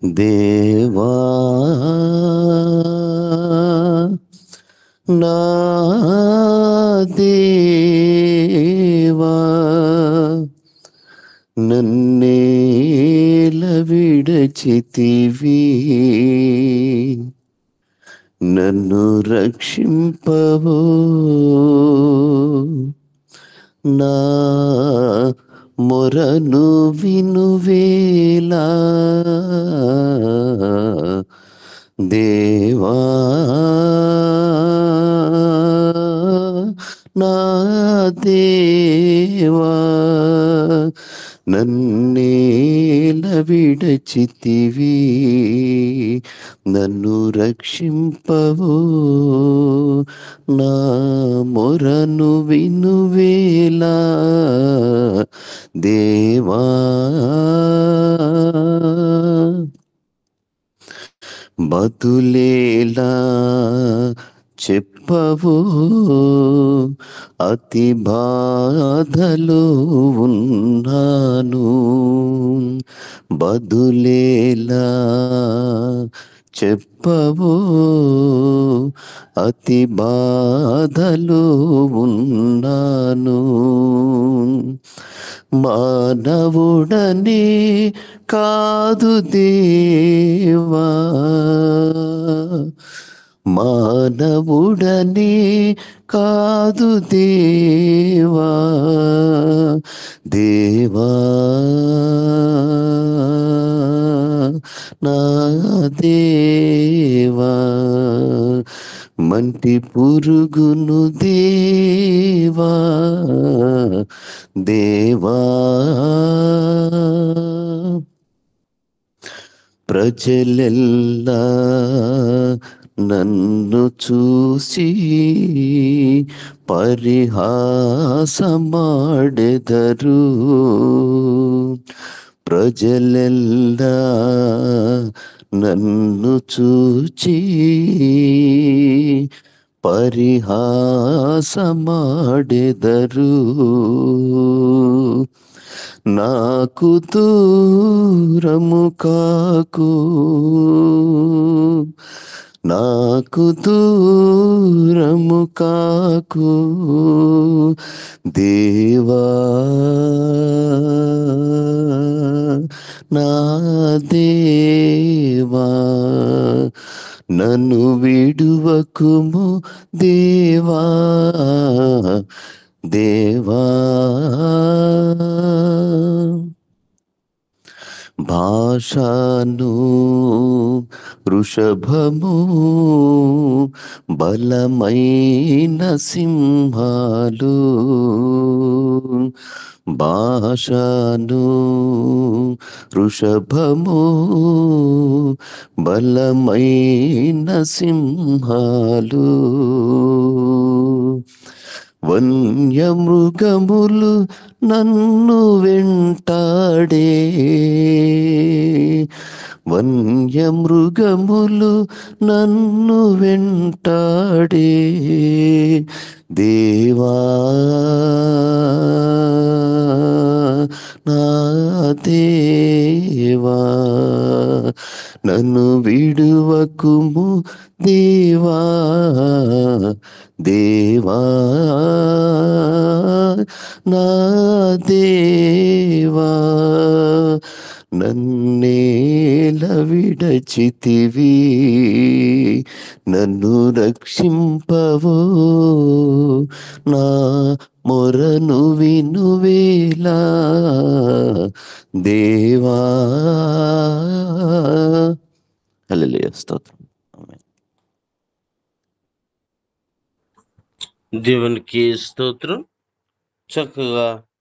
దేవా నా దేవా నన్నేల విడచితివి నన్ను రక్షింపవో నా మొరను వినువేలా దేవా నా దేవా నన్నేల విడచితివి నన్ను రక్షింపవో నా మొరను వినువేలా దేవా బతులేలా చెప్పవో అతి బాధలో ఉన్నాను బదులేలా చెప్పవో అతి బాధలో ఉన్నాను మానవుడనే కాదు దేవా మానవుడనే కాదు దేవా దేవా నా దేవా మంటి పురుగును దేవా దేవా ప్రజలెల్లా నన్ను చూసి పరిహాసమాడెదరు ప్రజలెల్లా నన్ను చూచి పరిహాసమాడెదరు నాకు దూరము కాకు నాకు దూరము కాకు దేవా నా దేవా నన్ను విడువకుము దేవా దేవా భాషను వృషభము బలమైన సింహాలు భాషను వృషభము బలమైన సింహాలు వన్యమృగములు నన్ను వెంటాడే వన్యమృగములు నన్ను వెంటాడే దేవా నా దేవా నన్ను విడువకుము దేవా దేవా నా దేవా నన్నేల విడచితివి నన్ను రక్షింపవో నా మొరను వినువేలా దేవా హల్లెలూయా స్తోత్రం ఆమేన్. దేవునికి స్తోత్రం చక్కగా